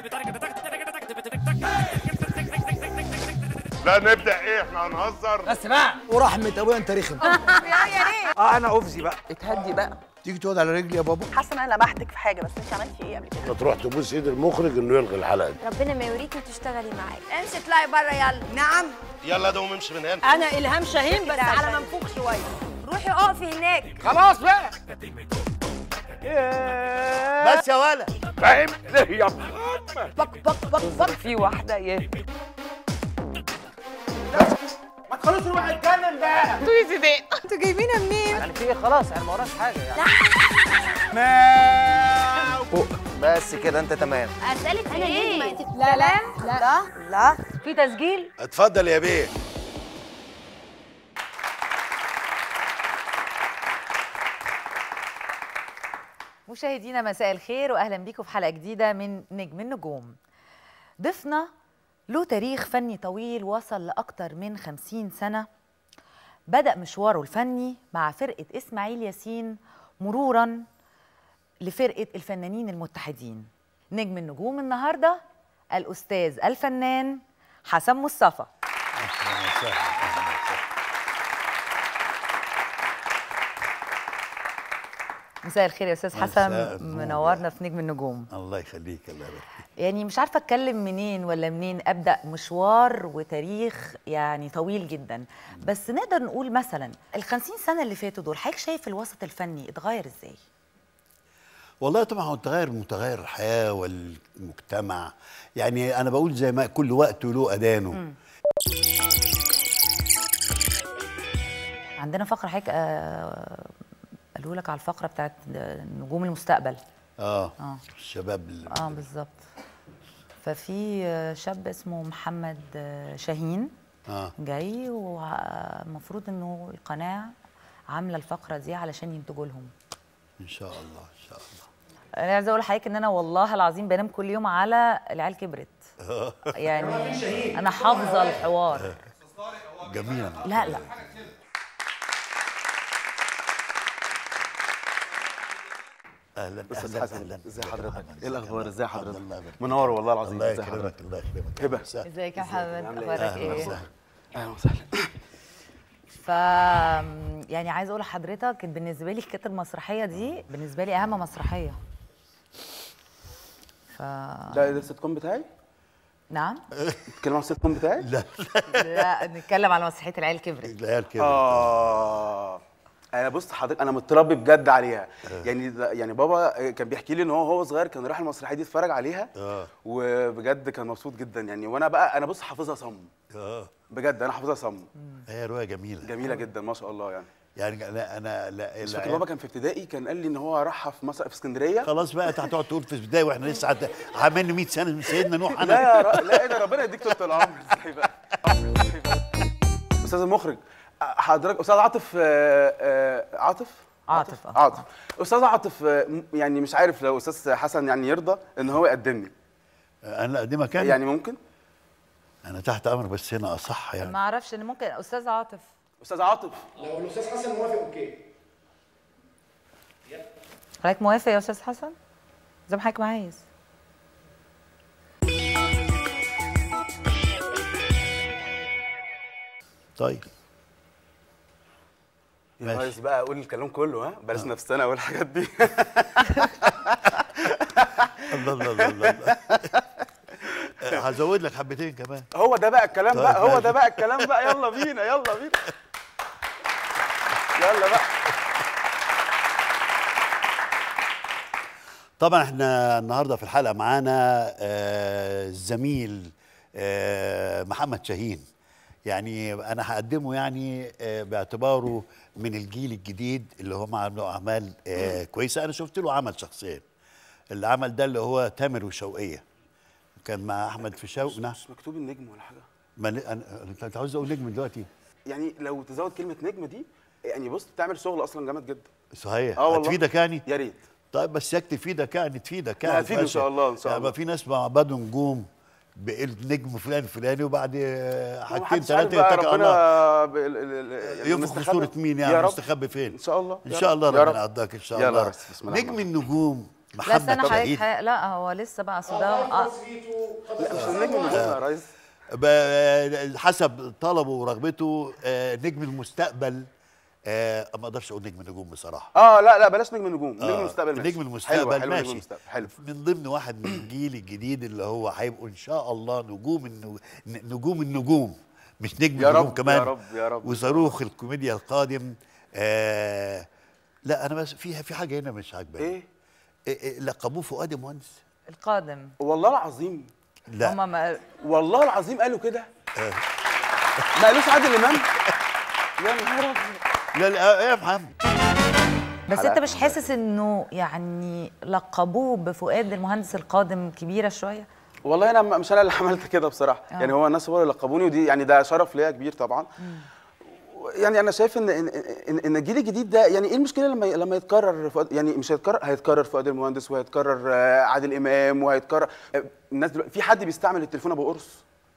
لا نبدا ايه احنا هنهزر بس بقى ورحمة ابويا انت رخم اه انا افزي بقى اتهدي بقى تيجي تقعد على رجلي يا بابا حاسه ان انا لمحتك في حاجه بس انت عملتي ايه قبل كده تروح تبوس ايد المخرج انه يلغي الحلقه دي ربنا ما يوريكي تشتغلي معايا امشي اطلعي بره يلا نعم يلا دوم امشي من هنا انا الهام شاهين بس على منفوخ شويه روحي اقفي هناك خلاص بقى بس يا ولا فاهم ليه يا محمد بك بك بك بك في واحده ايه ما تخلصوا نروح نتكلم بقى انتوا جايبينها منين يعني في ايه خلاص يعني ما وراش حاجه يعني بس كده انت تمام اسالك في ايه لا لا لا لا في تسجيل اتفضل يا بيه مشاهدينا مساء الخير واهلا بيكم في حلقه جديده من نجم النجوم ضيفنا له تاريخ فني طويل وصل لاكثر من خمسين سنه بدا مشواره الفني مع فرقه اسماعيل ياسين مرورا لفرقه الفنانين المتحدين نجم النجوم النهارده الاستاذ الفنان حسن مصطفى مساء الخير يا استاذ مساء حسن النور. منورنا في نجم النجوم الله يخليك الله يبارك فيك يعني مش عارفه اتكلم منين ولا منين ابدا مشوار وتاريخ يعني طويل جدا بس نقدر نقول مثلا ال 50 سنه اللي فاتوا دول حضرتك شايف الوسط الفني اتغير ازاي والله طبعا هو التغير متغير الحياه والمجتمع يعني انا بقول زي ما كل وقت له اذانه عندنا فقره حضرتك آه، قالوا لك على الفقره بتاعت نجوم المستقبل اه آه. الشباب اللي اه بالظبط ففي آه، شاب اسمه محمد آه، شاهين اه جاي والمفروض انه القناه عامله الفقره دي علشان ينتجوا لهم ان شاء الله ان شاء الله انا عايزه اقول لحضرتك ان انا والله العظيم بنام كل يوم على العيال كبرت يعني انا حافظه الحوار جميلا لا لا اهلا استاذ اهلا حسن اهلا ازي حضرتك ايه الاخبار ازي حضرتك الله يبارك منور والله العظيم الله ازي يكرمك حضرتك الله يكرمك هبة. وسهلا. ازيك يا محمد عاملة اخبارك اهلا ايه وسهلا اهلا وسهلا ف يعني عايزه اقول لحضرتك بالنسبه لي كانت المسرحيه دي بالنسبه لي اهم مسرحيه ف ده ده السيت كوم بتاعي نعم بتتكلم عن السيت كوم بتاعي لا لا نتكلم على مسرحيه العيال كبرت العيال كده اه انا بص حضرتك انا متربي بجد عليها يعني يعني بابا كان بيحكي لي ان هو هو صغير كان رايح المسرحيه دي يتفرج عليها اه وبجد كان مبسوط جدا يعني وانا بقى انا بص حافظها صم اه بجد انا حافظها صم هي روايه جميله جميله جدا ما شاء الله يعني يعني انا انا لا بس لا- فاكر بابا كان في ابتدائي كان قال لي ان هو راحها في مصر في اسكندريه خلاص بقى انت هتقعد تقول في البدايه واحنا لسه عد- عاملين 100 سنه من سيدنا نوح لا انا يا را... لا ايه ده ربنا يديك طول العمر ازاي بقى إزاي بقى؟ استاذ المخرج حضرتك استاذ عاطف آه، آه، عاطف عاطف، آه. عاطف استاذ عاطف آه، م- يعني مش عارف لو استاذ حسن يعني يرضى ان هو يقدمني انا دي مكان يعني ممكن انا تحت امر بس هنا اصح يعني ما اعرفش ان ممكن استاذ عاطف استاذ عاطف حضرتك موافق يا استاذ حسن زي ما حضرتك ما عايز طيب يا ماشي. ريس بقى اقول الكلام كله ها بلاش نفسنا والحاجات دي الله الله الله الله, الله. هزود لك حبتين كمان هو ده بقى الكلام طيب، بقى هو ماشي. ده بقى الكلام بقى يلا بينا يلا بينا يلا بقى طبعا احنا النهارده في الحلقه معانا آه، الزميل آه، محمد شاهين يعني انا هقدمه يعني آه، باعتباره من الجيل الجديد اللي هم عملوا اعمال آه، كويسه انا شفت له عمل شخصيا العمل ده اللي هو تامر وشوقيه كان مع احمد فيشاوي نعم مش مكتوب النجم ولا حاجه ما ن- أنا- انت أنت عاوز اقول نجم دلوقتي يعني لو تزود كلمه نجم دي يعني بص بتعمل شغل اصلا جامد جدا صحيح اه والله. هتفيدك يعني يا ريت طيب بس يكفي تفيدك يعني تفيدك لا، يعني هتفيد إن شاء الله، إن شاء يعني الله. في ناس مع بعض نجوم بالنجم فلان فلاني وبعد هو حاجتين محدش عارف ثلاثه بقى يتكل ربنا الله ب- ال- ال- ال- يعني ينفخ في مستخبي. صورة مين يا يعني رب. مستخبي فين ان شاء الله ان يا شاء رب. الله يا ربنا رب. يقضاك ان شاء يلا الله بس، بسم الله نجم الرحمن النجوم لا محمد استنى حضرتك شاهين حقيقة- لا هو لسه بقى اصل ده آه. لا مش النجم النجوم يا ريس ب- حسب طلبه ورغبته آه، نجم المستقبل آه، ما اقدرش اقول نجم النجوم بصراحه اه لا لا بلاش نجم النجوم نجم آه، المستقبل ماشي. نجم المستقبل حلو حلو ماشي نجم المستقبل حلو من ضمن واحد من الجيل الجديد اللي هو هيبقوا ان شاء الله نجوم النجوم نجوم النجوم مش نجم يا النجوم رب، كمان يا رب، يا رب. وصاروخ الكوميديا القادم آه لا انا بس في في حاجه هنا مش عاجباني ايه إيه إيه لقبوه فؤاد المهندس القادم والله العظيم لا هما ما والله العظيم قالوا كده ما قالوش عادل امام يا نهار أبيض. لا لا ايه يا محمد بس حلقة انت مش حاسس انه يعني لقبوه بفؤاد المهندس القادم كبيره شويه والله انا م- مش انا اللي عملت كده بصراحه يعني هو الناس هو اللي لقبوني ودي يعني ده شرف ليا كبير طبعا يعني انا شايف ان ان ان, إن الجيل الجديد ده يعني ايه المشكله لما ي- لما يتكرر فؤاد يعني مش هيتكرر هيتكرر فؤاد المهندس وهيتكرر آه، عادل امام وهيتكرر آه، الناس دلوقتي في حد بيستعمل التليفون ابو قرص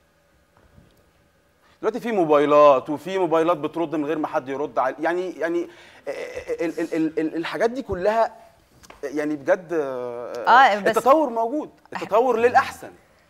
دلوقتي في موبايلات وفي موبايلات بترد من غير ما حد يرد على يعني يعني ال ال ال ال الحاجات دي كلها يعني بجد آه، آه، بس- التطور موجود التطور للاحسن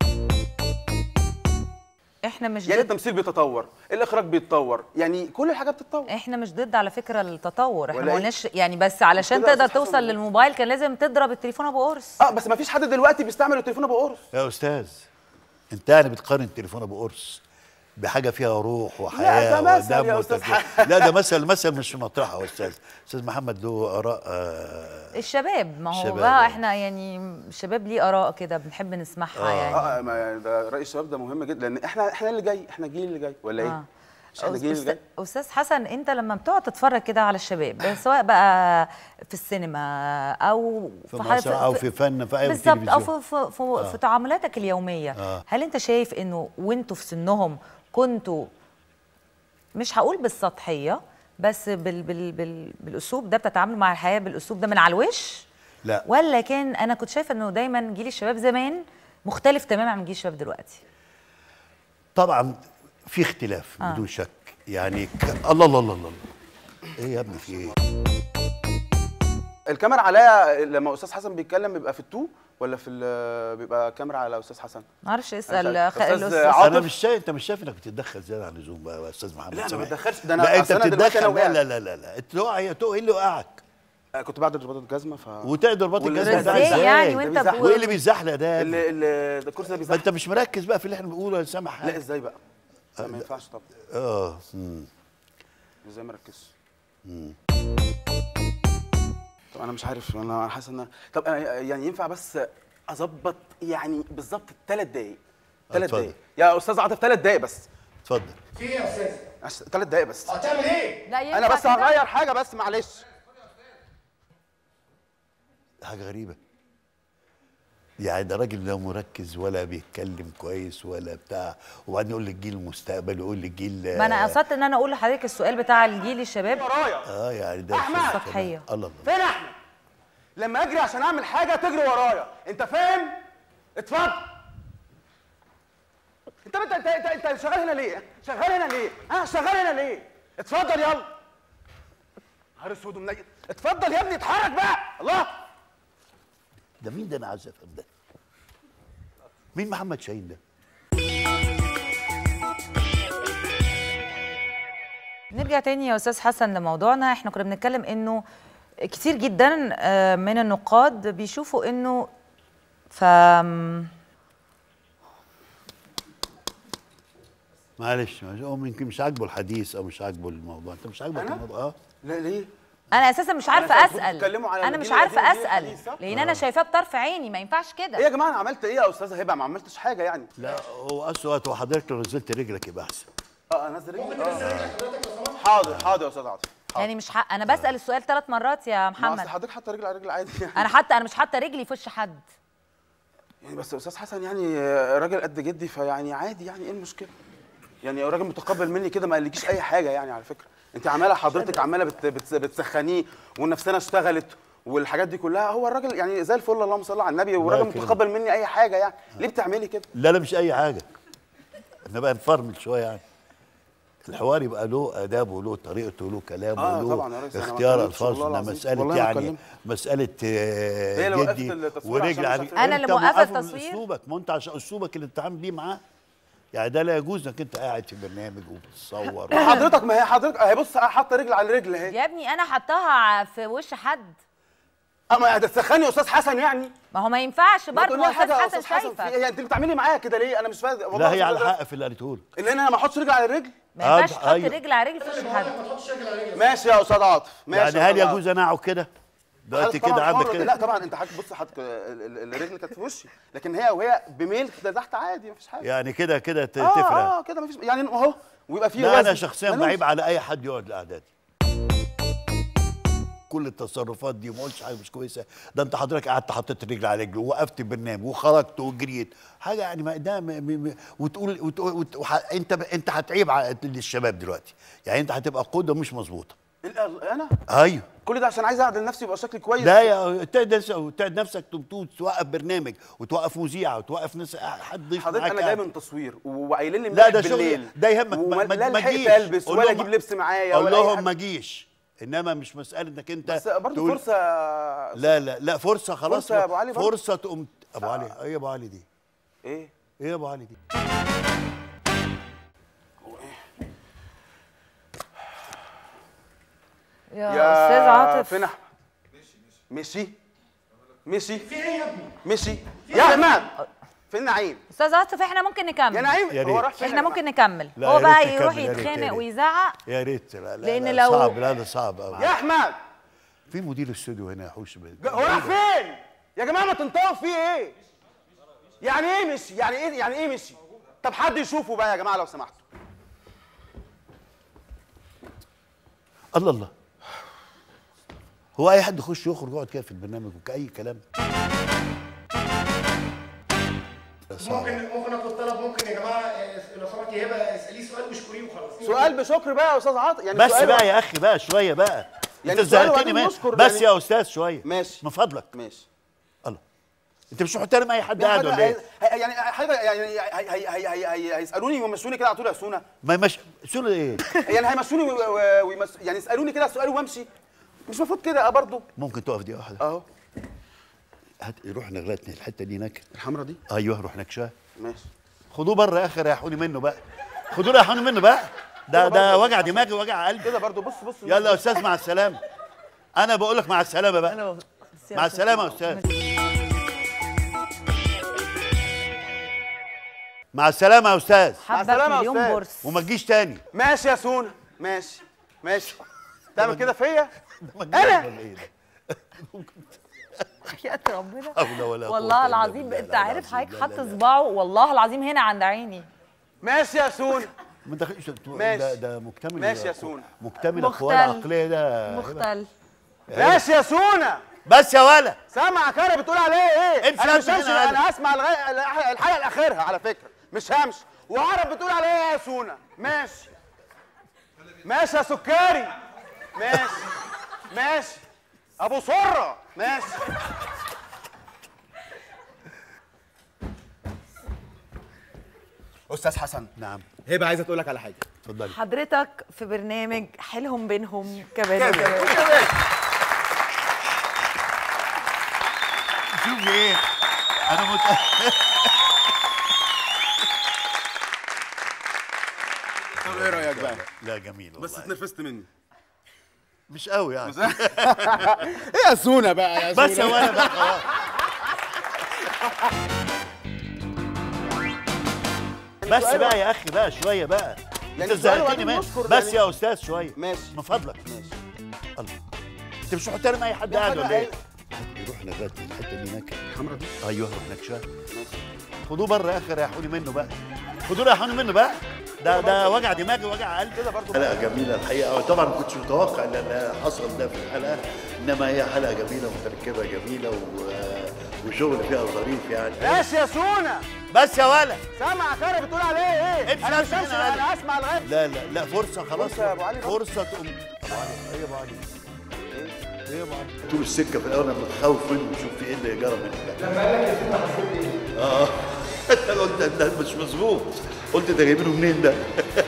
احنا مش يعني ضد التمثيل بيتطور الاخراج بيتطور يعني كل الحاجات بتتطور احنا مش ضد على فكره التطور احنا ولا ما إيه؟ قلناش يعني بس علشان كده يا تقدر أستاذ حسن توصل ولا إيه؟ للموبايل كان لازم تضرب التليفون ابو قرص اه بس ما فيش حد دلوقتي بيستعمل التليفون ابو قرص يا استاذ انت يعني بتقارن تليفون ابو قرص بحاجه فيها روح وحياه ده مثل ودم يا أستاذ وتفكير. لا ده مثل مثل مش في مطرحه يا استاذ استاذ محمد له اراء آه الشباب ما هو الشباب، بقى آه. احنا يعني الشباب ليه اراء كده بنحب نسمعها يعني اه ما يعني ده راي الشباب ده مهم جدا لان احنا احنا اللي جاي احنا الجيل اللي جاي ولا ايه؟ آه. مش احنا الجيل اللي أستاذ- جاي استاذ حسن انت لما بتقعد تتفرج كده على الشباب سواء بقى في السينما او في ح- مصر او في فن في اي بالظبط او تلفزيون. في في, في, في تعاملاتك اليوميه آه. هل انت شايف انه وانتوا في سنهم كنتوا مش هقول بالسطحيه بس بال بال بال بالاسلوب ده بتتعاملوا مع الحياه بالاسلوب ده من على الوش لا ولا كان انا كنت شايفه انه دايما جيل الشباب زمان مختلف تماما عن جيل الشباب دلوقتي طبعا في اختلاف آه. بدون شك يعني ك... الله الله الله الله ايه يا ابني في ايه الكاميرا عليا لما استاذ حسن بيتكلم بيبقى في التو ولا في ال- بيبقى كاميرا على استاذ حسن؟ معرفش مش اسال عارف. خ- أستاذ الأستاذ- عاطف؟ انا مش شايف انت مش شايف انك بتتدخل زياده عن اللزوم بقى يا استاذ محمد لا ما سامحني. بتدخلش ده انا لا انت أصل أنا دلوقتي أنا بتتدخل لا وقعت. لا لا لا لا انت تقع هي تقع ايه اللي وقعك آه، كنت بعد رباط الجزمه ف وتقدر رباط واللي الجزمه ازاي ده ازاي يعني ده وانت بيزحلق. بتقول- وايه اللي بيزحلق ده يا ابني؟ اللي اللي ده الكرسي ده ما بيزحلق انت مش مركز بقى في اللي احنا بنقوله يا سامح لا ازاي بقى؟ لا ما ينفعش طبعا اه مم. ازاي ما ركزش طب انا مش عارف انا حاسس ان طب أنا يعني ينفع بس اظبط يعني بالظبط ثلاث دقايق ثلاث اتفضل. دقايق يا استاذ عاطف ثلاث دقايق بس اتفضل ثلاث دقايق بس لا ينفع انا بس كده؟ هغير حاجه بس معلش حاجه غريبه يعني ده راجل لا مركز ولا بيتكلم كويس ولا بتاع وبعدين يقول للجيل المستقبل ويقول للجيل ما انا قصدت ان انا اقول لحضرتك السؤال بتاع الجيل الشباب ورايا اه يعني ده أحمد! شيء سطحية. تمام. الله الله فين احمد لما اجري عشان اعمل حاجه تجري ورايا انت فاهم اتفضل انت انت انت, انت, انت شغال هنا ليه شغال هنا ليه ها شغال هنا ليه اتفضل يلا نهار اسود ومنيل اتفضل يا ابني اتحرك بقى الله ده مين ده انا عايز افهم ده مين محمد شاهين ده نرجع تاني يا استاذ حسن لموضوعنا احنا كنا بنتكلم انه كتير جدا آه، من النقاد بيشوفوا انه ف معلش معلش، هو يمكن مش عاجبه الحديث او مش عاجبه الموضوع انت مش عاجبك أنا؟ الموضوع اه لا ليه انا اساسا مش عارفه أنا كنت اسال بتتكلموا على انا مش الجيل عارفه القديم اسال والجيل الحديث، لان انا شايفاه بطرف عيني ما ينفعش ايه كده يا جماعه انا عملت ايه يا استاذه هبه ما عملتش حاجه يعني لا هو اصل وقت وحضرتك لو نزلت رجلك يبقى احسن اه انزل رجلي آه. حاضر حاضر يا استاذ عاطف حاضر. يعني مش حق انا بسال السؤال ثلاث مرات يا ما اصل محمد حضرتك حاطه رجل على رجل عادي يعني انا حتى انا مش حاطه رجلي في وش حد يعني بس استاذ حسن يعني راجل قد جدي فيعني عادي يعني ايه المشكله؟ يعني راجل متقبل مني كده ما قالكيش اي حاجه يعني على فكره انت عماله حضرتك عماله بت بت بتسخنيه والنفسانه اشتغلت والحاجات دي كلها هو الراجل يعني زي الفل اللهم صل على النبي وراجل يكرمك. متقبل مني اي حاجه يعني ليه بتعملي كده؟ لا لا مش اي حاجه احنا بقى نفرمل شويه يعني الحوار يبقى له ادابه وله طريقته وله كلامه آه، وله طبعاً يا ريس، أنا ما اختيار اتكلمتش الفاظ والله انما العظيم. مساله والله ما يعني اتكلمت. مساله آه، هي اللي وقفت جدي التصوير ورجل عشان على مش أنا اللي أنت موقفة موقفه من التصوير. اسلوبك ما انت عشان اسلوبك اللي بتتعامل بيه معاه يعني ده لا يجوز انك انت قاعد في برنامج وبتصور حضرتك ما هي حضرتك اهي بص حاطه رجل على رجل اهي يا ابني انا حطاها في وش حد اما هتسخني يا استاذ حسن يعني ما هو ما ينفعش ما برضه تقول لها استاذ حاجه يا حسن استاذ حسن في شايفك ايه انت بتعملي معايا كده ليه انا مش فاهم والله لا هي على العظيم حق في اللي قالته لك ان انا ما احطش رجل على رجل ما ينفعش آه، تحط أيوه. رجل على رجل في وش حد ماشي يا استاذ عاطف ماشي يعني يا هل أستاذ عاطف. يجوز انا اقعد كده دلوقتي حضرتك طبعاً كده عندك حر. كده لا طبعا انت حضرتك بص حضرتك ال- ال- الرجل كانت في وشي لكن هي وهي بميل كده تحت عادي مفيش حاجه يعني كده كده ت- اه تفرق اه كده مفيش يعني اهو ويبقى في لا انا وزن. شخصيا ملوش. بعيب على اي حد يقعد الاعداد كل التصرفات دي وما قلتش حاجه مش كويسه ده انت حضرتك قعدت حطيت رجل على رجل ووقفت برنامج وخرجت وجريت حاجه يعني ما ده م م م وتقول, وتقول وت وح انت ب- انت هتعيب على الشباب دلوقتي يعني انت هتبقى قدوه مش مظبوطه ال- انا ايوه كل ده عشان عايز اعدل نفسي يبقى شكلي كويس لا يا تعد نفسك تعد نفسك تبتو- توقف برنامج وتوقف مذيعه وتوقف ناس حد ضيف حضرتك معاك انا جاي قاعد. من تصوير وقايلين لي لا امبارح ده شغل بالليل ده يهمك وما- ما, ما, لا ما لحقت تجيش البس قول ولا لهم- اجيب لبس معايا قول ولا أي لهم حاجة. ما جيش انما مش مساله انك انت بس برضه تقول- فرصه لا لا لا فرصه خلاص فرصة يا أبو علي برضه. فرصه تقوم ابو علي ايه يا ابو علي دي ايه ايه يا ابو علي دي يا, يا استاذ عاطف فين احمد مشي مشي في ايه يا ابني مشي يا احمد فين نعيم استاذ عاطف احنا ممكن نكمل يا نعيم يا هو ريت. راح فين احنا يا ممكن جماعة؟ نكمل لا، هو يا بقى ريت يروح تكمل، يا ريت، يا يتخانق ريت. ويزعق يا ريت لا لا لأن لا لو- صعب لا ده صعب قوي يا احمد في مدير استوديو هنا يحوش بال- هو راح فين يا جماعه ما تنطقوا فيه ايه يعني ايه مشي يعني ايه يعني ايه مشي طب حد يشوفه بقى يا جماعه لو سمحتوا الله الله هو اي حد يخش يخرج يقعد كده في البرنامج وكأي كلام ده صعب. ممكن ممكن اطلب طلب ممكن يا جماعه آه، لو سمحتي هبه اساليه سؤال واشكريه وخلاص سؤال بشكر بقى يا استاذ عاطف يعني بس سؤال بقى يا اخي بقى شويه بقى يعني انت سؤال زهقتني وبعدين ماشي نشكر بس يعني. يا استاذ شويه ماشي من فضلك ماشي الله انت مش محترم اي حد يا قاعد حاجة- ولا ايه؟ هي- يعني حاجه يعني هي- هي- هي- هي- هي- هيسالوني ويمشوني كده على طول يا سونا ما مش سؤال ايه؟ يعني هيمشوني و- و- ويمس... يعني يسالوني كده سؤال وامشي مش المفروض كده برضه ممكن تقف دي واحده اهو هات روح نغلتني الحته دي هناك الحمرا دي ايوه روح هناك شويه ماشي خدوه بره يا اخي ريحوني منه بقى خدوه ريحوني منه بقى ده ده وجع دماغي وجع قلبي كده برضه بص بص يلا يا استاذ مع السلامه انا بقول لك مع السلامه بقى مع السلامه يا استاذ مع السلامه يا استاذ مع حبك السلامة يا مليون أستاذ. برص وما تجيش تاني ماشي يا سونا ماشي ماشي تعمل كده فيا ما تجيش أنا؟ ولا إيه ده؟ حياة ربنا حول ولا قوة والله إلا العظيم بالله انت عارف العظيم. حضرتك لا، حط لا، لا. صباعه والله العظيم هنا عند عيني ماشي يا سونا ما تدخلش ماشي. ده ده مكتمل ماشي يا سونا. مكتمل القوى مختل. العقليه ده مختل ماشي يا سونا بس يا ولا سامع كده بتقول عليه ايه امشي انا مش امشي همشي هنا انا هسمع لغايه الح- الحلقه الاخيرها على فكره مش همشي وعرب بتقول عليه ايه يا سونا ماشي ماشي يا سكري ماشي ماشي ابو سره ماشي استاذ حسن نعم هبه عايزه تقول لك على حاجه اتفضلي حضرتك في برنامج حيلهم بينهم كمان كده. وكمان. شوف ايه انا مت... طب ايه رايك بقى لا جميل بس والله اتنرفزت مني مش قوي يعني ايه يا سونا بقى يا بس يا ولا بقى خلاص بس بقى يا اخي بقى شويه بقى يعني انت السؤال زهقتني وبعدين ماشي نشكر بس يعني. يا استاذ شويه ماشي. من فضلك ماشي الله انت مش محترم اي حد يا قاعد حاجة ولا ايه؟ عايز- روح نغلتني الحته دي هناك الحمرا دي ايوه روح هناك شويه خدوه بره يا اخي ريحوني منه بقى خدوه ريحوني منه بقى ده ده وجع دماغي وجع قلبي كده برضه حلقه جميله الحقيقه طبعا ما كنتش متوقع ان اللي حصل ده في الحلقه انما هي حلقه جميله متركبه جميله و... وشغل فيها ظريف يعني ماشي يا سونا بس يا ولا سامع كده بتقول عليه ايه امشي انا مش امشي همشي هنا انا هسمع لغايه لا لا لا فرصه خلاص فرصة يا أبو علي برضه. فرصه تقوم ابو علي ايه يا ابو علي ايه يا ابو علي طول السكه في الاول انا متخوف منه وشوف في ايه اللي جرى منه لما قال لك يا سيدي حسيت ايه؟ اه قلت ده مش مظبوط قلت ده جايبينه منين ده